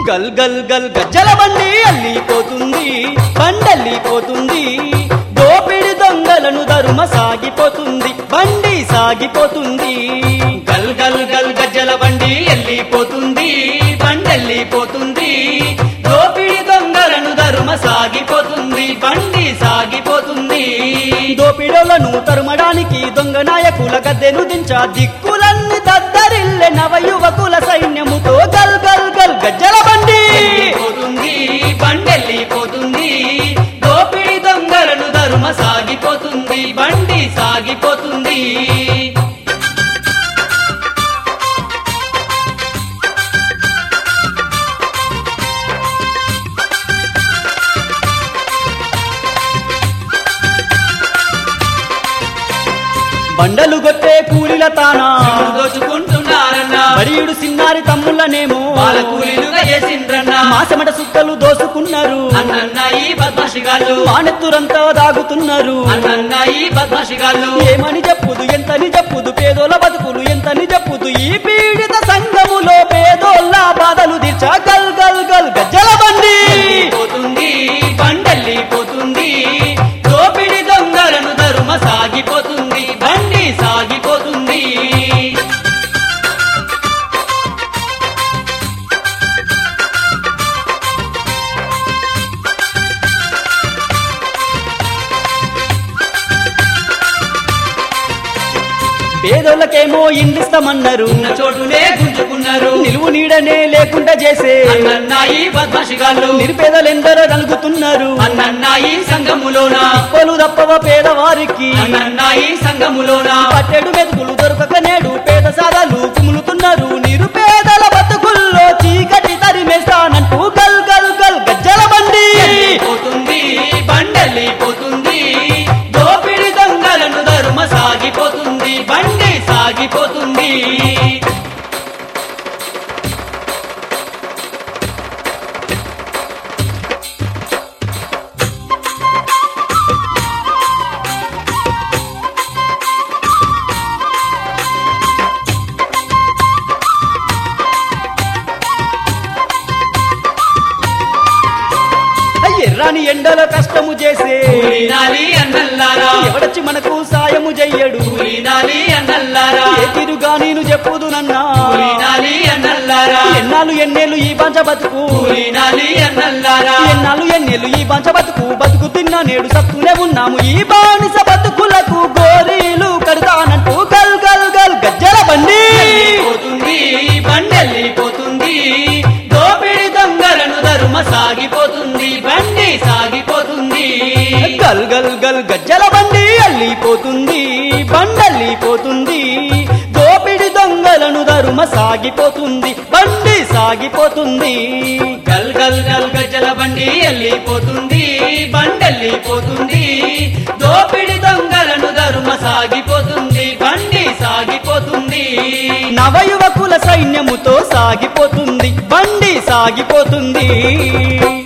గల్ గల్ గల్ గజ్జల బండి అల్లిపోతుంది బండల్లిపోతుంది దోపిడి దొంగలను ధర్మ సాగిపోతుంది బండి సాగిపోతుంది గల్ గల్ గల్ గజ్జల బండి వెళ్ళిపోతుంది బండెళ్ళిపోతుంది దోపిడి దొంగలను ధర్మ సాగిపోతుంది బండి సాగిపోతుంది దోపిడోలను తరుమడానికి దొంగ నాయకుల గద్దెను దించా దిక్కులన్నీ దద్దరిల్లె నవ యువకుల సైన్యముతో గల్ గల్ గల్ గజ్జల బండి వెళ్ళిపోతుంది బండెళ్ళిపోతుంది దోపిడి దొంగలను ధర్మ సాగిపోతుంది బండి సాగిపోతుంది బండలు కొట్టే కూలిల తానా దోచుకుంటున్నారన్నా బడియుడు సిన్నారి తమ్ముళ్ళనేమో వాళ్ళ కూలీలుగా చేసిండ్రన్నా మాసమట సుక్కలు దోసుకున్నారు అన్నన్న ఈ బద్మాషిగాళ్ళు మానెత్తురంతా దాగుతున్నారు అన్నన్న ఈ బద్మాషిగాళ్ళు ఏమని చెప్పుదు ఎంతని చెప్పుదు పేదోల బతుకులు ఎంతని చెప్పుదు ఈ పీడిత సంఘములో పేదోళ్ళ బాధలు తీర్చా గల్ గల్ గల్ గజ్జల బండి పోతుంది బండెళ్ళిపోతుంది దోపిడి దొంగలను ధర్మ సాగిపోతుంది బండి సాగిపోతుంది పేదోళ్ళకేమో ఇండ్లిస్తామన్నారు ఉన్న చోటునే గుంజుకున్నారు నిలువు నీడనే లేకుండా చేసే అన్నన్న ఈ బద్మాషిగాళ్ళు నిరుపేదలెందరో నలుగుతున్నారు అన్నన్న ఈ సంఘములోన పలు తప్పవ పేదవారికి అన్నన్న ఈ సంఘములోన పట్టెడు మెతుకులు దొరకక నేడు పేద సాదాలు కుములుతున్నారు నిరుపేదల బతుకుల్లో చీకటి తరిమేస్తానంటూ గల్ గల్ గల్ గజ్జల బండి పోతుంది బండెళ్ళిపోతుంది దోపిడి దొంగలను ధర్మ సాగిపోతుంది బండి సాగిపోతుంది ఎర్రాని ఎండలో కష్టము చేసే కూలినాలి అన్నల్లారా ఎవడొచ్చి మనకు సాయము చెయ్యడు కూలినాలి అన్నల్లారా ఏ తిరుగా నేను చెప్పుదు నన్నా కూలినాలి అన్నల్లారా ఎన్నాళ్ళు ఎన్నేళ్ళు ఈ పంచ బతుకు కూలినాలి అన్నల్లారా ఎన్నాళ్ళు ఎన్నేళ్ళు ఈ పంచ బతుకు బతుకు తిన్నా నేడు సత్తునే ఉన్నాము ఈ బానిస బతుకులకు గోరీలు కడతానంటూ గల్ గల్ గల్ గజ్జల బండి పోతుంది బండెళ్ళిపోతుంది దోపిడి దొంగలను ధర్మ సాగిపోతుంది బండి సాగిపోతుంది గల్ గల్ గల్ గజ్జల బండి అల్లిపోతుంది బండల్లిపోతుంది దోపిడి దొంగలను ధరుమ సాగిపోతుంది బండి సాగిపోతుంది గల్ గల్ గల్ గజ్జల బండి వెళ్ళిపోతుంది బండెళ్ళిపోతుంది దోపిడి దొంగలను ధర్మ సాగిపోతుంది బండి సాగిపోతుంది నవయువకుల సైన్యముతో సాగిపోతుంది బండి సాగిపోతుంది